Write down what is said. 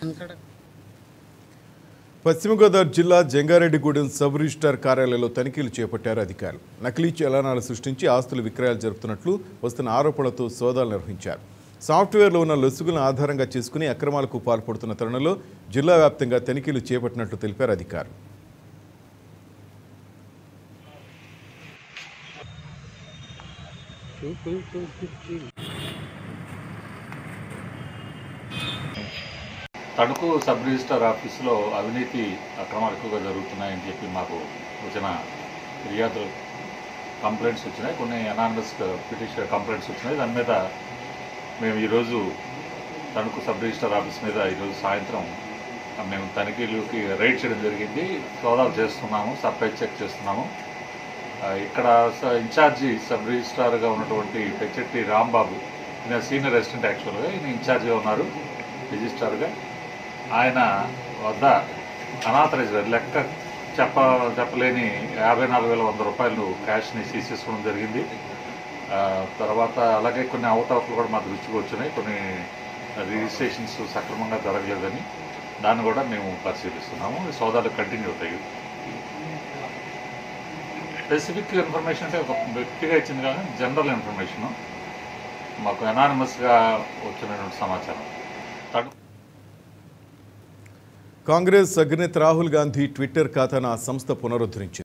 పశ్చిమ గోదావరి జిల్లా Jangareddygudem sub registrar కార్యాలయంలో తనిఖీలు చేపట్టారు అధికారులు నకిలీ చలానాలు సృష్టించి ఆస్తుల విక్రయాలు జరుపుతున్నట్లు వస్తున్న ఆరోపణలతో సోదాలు నిర్వహించారు సాఫ్ట్వేర్లో ఉన్న లొసుగులను ఆధారంగా చేసుకుని అక్రమాలకు పాల్పడుతున్న తరుణంలో జిల్లా వ్యాప్తంగా తనిఖీలు చేపట్టినట్లు తెలిపారు అధికారులు తణుకు సబ్ రిజిస్టర్ ఆఫీసులో అవినీతి అక్రమాలు ఎక్కువగా జరుగుతున్నాయని చెప్పి మాకు వచ్చిన ఫిర్యాదులు కంప్లైంట్స్ వచ్చినాయి కొన్ని అనానమస్ పిటిషన్ కంప్లైంట్స్ వచ్చినాయి దాని మీద మేము ఈరోజు తణుకు సబ్ రిజిస్టర్ ఆఫీస్ మీద ఈరోజు సాయంత్రం మేము తనిఖీలకి రైడ్ చేయడం జరిగింది సోదాలు చేస్తున్నాము సప్లై చెక్ చేస్తున్నాము ఆ, ఇక్కడ స- ఇన్ఛార్జి సబ్ రిజిస్ట్రార్గా ఉన్నటువంటి పెచ్చెట్టి రాంబాబు ఈయన సీనియర్ అసిస్టెంట్ యాక్చువల్గా ఈయన ఇన్ఛార్జిగా ఉన్నారు రిజిస్ట్రార్గా ఆయన వద్ద అనాథరైజ్ లెక్క చెప్ప చెప్పలేని యాభై నాలుగు వేల వంద రూపాయలు క్యాష్ని సీజ్ చేసుకోవడం జరిగింది ఆ, తర్వాత అలాగే కొన్ని అవతవకలు కూడా మా దృష్టికి వచ్చినాయి కొన్ని రిజిస్ట్రేషన్స్ సక్రమంగా జరగలేదని దాన్ని కూడా మేము పరిశీలిస్తున్నాము ఈ సోదాలు కంటిన్యూ అవుతాయి స్పెసిఫిక్ ఇన్ఫర్మేషన్ అంటే ఒక వ్యక్తిగా ఇచ్చింది కానీ జనరల్ ఇన్ఫర్మేషన్ మాకు అనానిమస్గా వచ్చినటువంటి సమాచారం తడు కాంగ్రెస్ అగ్రనేత రాహుల్ గాంధీ ట్విట్టర్ ఖాతాను ఆ సంస్థ పునరుద్ధరించింది